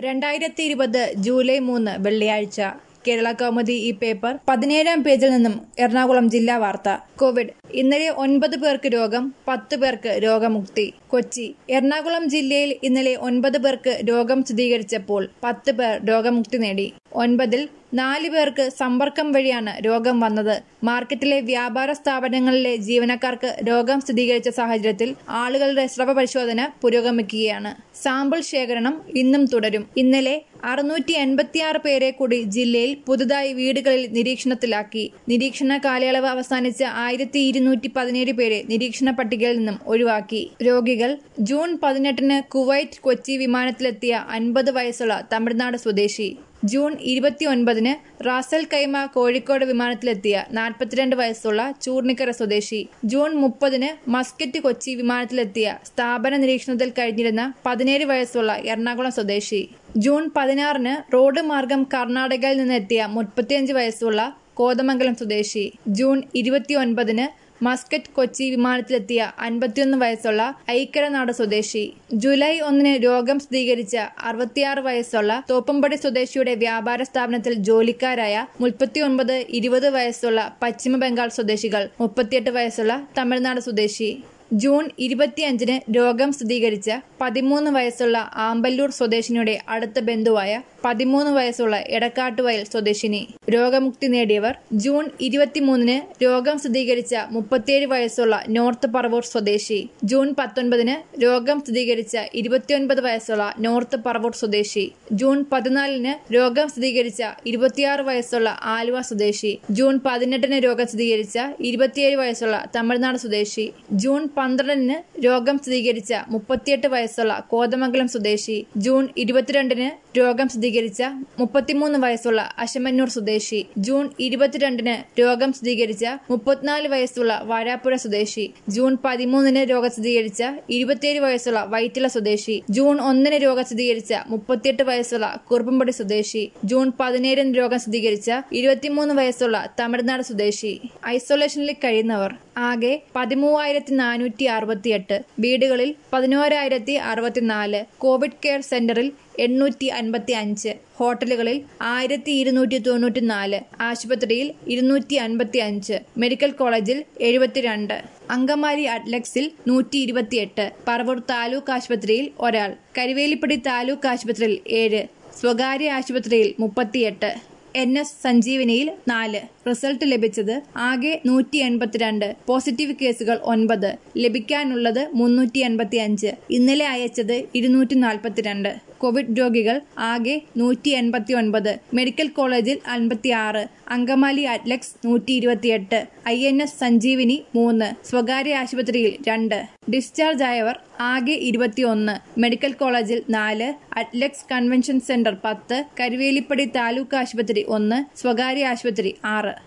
രണ്ടായിരത്തി ഇരുപത് ജൂലൈ മൂന്ന് വെള്ളിയാഴ്ച കേരള കൗമുദി ഈ പേപ്പർ പതിനേഴാം പേജിൽ നിന്നും എറണാകുളം ജില്ലാ വാർത്ത കോവിഡ് ഇന്നലെ ഒൻപത് പേർക്ക് രോഗം പത്ത് പേർക്ക് രോഗമുക്തി കൊച്ചി എറണാകുളം ജില്ലയിൽ ഇന്നലെ ഒൻപത് പേർക്ക് രോഗം സ്ഥിരീകരിച്ചപ്പോൾ പത്ത് പേർ രോഗമുക്തി നേടി ഒൻപതിൽ നാല് പേർക്ക് സമ്പർക്കം വഴിയാണ് രോഗം വന്നത് മാർക്കറ്റിലെ വ്യാപാര സ്ഥാപനങ്ങളിലെ ജീവനക്കാർക്ക് രോഗം സ്ഥിരീകരിച്ച സാഹചര്യത്തിൽ ആളുകളുടെ സ്രവ പരിശോധന പുരോഗമിക്കുകയാണ് സാമ്പിൾ ശേഖരണം ഇന്നും തുടരും ഇന്നലെ അറുന്നൂറ്റി എൺപത്തിയാറ് പേരെ കൂടി ജില്ലയിൽ പുതുതായി വീടുകളിൽ നിരീക്ഷണത്തിലാക്കി നിരീക്ഷണ കാലയളവ് അവസാനിച്ച ആയിരത്തി ഇരുന്നൂറ്റി പതിനേഴ് പേരെ നിരീക്ഷണ പട്ടികയിൽ നിന്നും ഒഴിവാക്കി രോഗികൾ ജൂൺ പതിനെട്ടിന് കുവൈറ്റ് കൊച്ചി വിമാനത്തിലെത്തിയ അൻപത് വയസ്സുള്ള തമിഴ്നാട് സ്വദേശി ജൂൺ ഇരുപത്തിയൊൻപതിന് റാസൽ കൈമ കോഴിക്കോട് വിമാനത്തിലെത്തിയ നാൽപ്പത്തിരണ്ട് വയസ്സുള്ള ചൂർണിക്കര സ്വദേശി ജൂൺ മുപ്പതിന് മസ്കറ്റ് കൊച്ചി വിമാനത്തിലെത്തിയ സ്ഥാപന നിരീക്ഷണത്തിൽ കഴിഞ്ഞിരുന്ന പതിനേഴ് വയസ്സുള്ള എറണാകുളം സ്വദേശി ജൂൺ പതിനാറിന് റോഡ് മാർഗം കർണാടകയിൽ നിന്നെത്തിയ മുപ്പത്തിയഞ്ച് വയസ്സുള്ള കോതമംഗലം സ്വദേശി ജൂൺ ഇരുപത്തിയൊൻപതിന് മസ്കറ്റ് കൊച്ചി വിമാനത്തിലെത്തിയ അൻപത്തിയൊന്ന് വയസ്സുള്ള ഐക്കരനാട് സ്വദേശി ജൂലൈ ഒന്നിന് രോഗം സ്ഥിരീകരിച്ച അറുപത്തിയാറ് വയസ്സുള്ള തോപ്പമ്പടി സ്വദേശിയുടെ വ്യാപാര സ്ഥാപനത്തിൽ ജോലിക്കാരായ മുപ്പത്തിയൊൻപത് ഇരുപത് വയസ്സുള്ള പശ്ചിമ ബംഗാൾ സ്വദേശികൾ മുപ്പത്തിയെട്ട് വയസ്സുള്ള തമിഴ്നാട് സ്വദേശി ജൂൺ ഇരുപത്തിയഞ്ചിന് രോഗം സ്ഥിരീകരിച്ച പതിമൂന്ന് വയസ്സുള്ള ആമ്പല്ലൂർ സ്വദേശിനിയുടെ അടുത്ത ബന്ധുവായ പതിമൂന്ന് വയസ്സുള്ള എടക്കാട്ടുവയൽ സ്വദേശിനി രോഗമുക്തി നേടിയവർ ജൂൺ ഇരുപത്തിമൂന്നിന് രോഗം സ്ഥിരീകരിച്ച മുപ്പത്തിയേഴ് വയസ്സുള്ള നോർത്ത് പറവൂർ സ്വദേശി ജൂൺ പത്തൊൻപതിന് രോഗം സ്ഥിരീകരിച്ച ഇരുപത്തിയൊൻപത് വയസ്സുള്ള നോർത്ത് പറവൂർ സ്വദേശി ജൂൺ പതിനാലിന് രോഗം സ്ഥിരീകരിച്ച ഇരുപത്തിയാറ് വയസ്സുള്ള ആലുവ സ്വദേശി ജൂൺ പതിനെട്ടിന് രോഗം സ്ഥിരീകരിച്ച ഇരുപത്തിയേഴ് വയസ്സുള്ള തമിഴ്നാട് സ്വദേശി ജൂൺ പന്ത്രണ്ടിന് രോഗം സ്ഥിരീകരിച്ച മുപ്പത്തിയെട്ട് വയസ്സുള്ള കോതമംഗലം സ്വദേശി ജൂൺ ഇരുപത്തിരണ്ടിന് രോഗം സ്ഥിരീകരിച്ച മുപ്പത്തിമൂന്ന് വയസ്സുള്ള അശമന്നൂർ സ്വദേശി ജൂൺ ഇരുപത്തിരണ്ടിന് രോഗം സ്ഥിരീകരിച്ച മുപ്പത്തിനാല് വയസ്സുള്ള വാരാപ്പുഴ സ്വദേശി ജൂൺ പതിമൂന്നിന് രോഗം സ്ഥിരീകരിച്ച ഇരുപത്തിയേഴ് വയസ്സുള്ള വൈറ്റില സ്വദേശി ജൂൺ ഒന്നിന് രോഗം സ്ഥിരീകരിച്ച മുപ്പത്തിയെട്ട് വയസ്സുള്ള കുറുപ്പമ്പടി സ്വദേശി ജൂൺ പതിനേഴിന് രോഗം സ്ഥിരീകരിച്ച ഇരുപത്തിമൂന്ന് വയസ്സുള്ള തമിഴ്നാട് സ്വദേശി ഐസൊലേഷനിൽ കഴിയുന്നവർ ആകെ പതിമൂവായിരത്തി നാനൂറ്റി അറുപത്തിയെട്ട് വീടുകളിൽ പതിനോരായിരത്തി അറുപത്തിനാല് കോവിഡ് കെയർ സെന്ററിൽ എണ്ണൂറ്റി അൻപത്തി അഞ്ച് ഹോട്ടലുകളിൽ ആയിരത്തി ഇരുന്നൂറ്റി തൊണ്ണൂറ്റി നാല് ആശുപത്രിയിൽ ഇരുന്നൂറ്റി അൻപത്തി അഞ്ച് മെഡിക്കൽ കോളേജിൽ എഴുപത്തിരണ്ട് അങ്കമാലി അഡ്ലക്സിൽ നൂറ്റി ഇരുപത്തിയെട്ട് പറവൂർ താലൂക്ക് ആശുപത്രിയിൽ ഒരാൾ കരുവേലിപ്പടി താലൂക്ക് ആശുപത്രിയിൽ ഏഴ് സ്വകാര്യ ആശുപത്രിയിൽ മുപ്പത്തിയെട്ട് എൻ എസ് സഞ്ജീവനിയിൽ നാല് റിസൾട്ട് ലഭിച്ചത് ആകെ നൂറ്റി എൺപത്തിരണ്ട് പോസിറ്റീവ് കേസുകൾ ഒൻപത് ലഭിക്കാനുള്ളത് മുന്നൂറ്റി എൺപത്തി അഞ്ച് ഇന്നലെ അയച്ചത് ഇരുന്നൂറ്റി നാൽപ്പത്തിരണ്ട് കോവിഡ് രോഗികൾ ആകെ നൂറ്റി എൺപത്തി ഒൻപത് മെഡിക്കൽ കോളേജിൽ അൻപത്തി ആറ് അങ്കമാലി അറ്റ്ലക്സ് നൂറ്റി ഇരുപത്തിയെട്ട് ഐ എൻ എസ് സഞ്ജീവിനി മൂന്ന് സ്വകാര്യ ആശുപത്രിയിൽ രണ്ട് ഡിസ്ചാർജ് ആയവർ ആകെ ഇരുപത്തിയൊന്ന് മെഡിക്കൽ കോളേജിൽ നാല് അറ്റ്ലക്സ് കൺവെൻഷൻ സെന്റർ പത്ത് കരുവേലിപ്പടി താലൂക്ക് ആശുപത്രി ഒന്ന് സ്വകാര്യ ആശുപത്രി ആറ്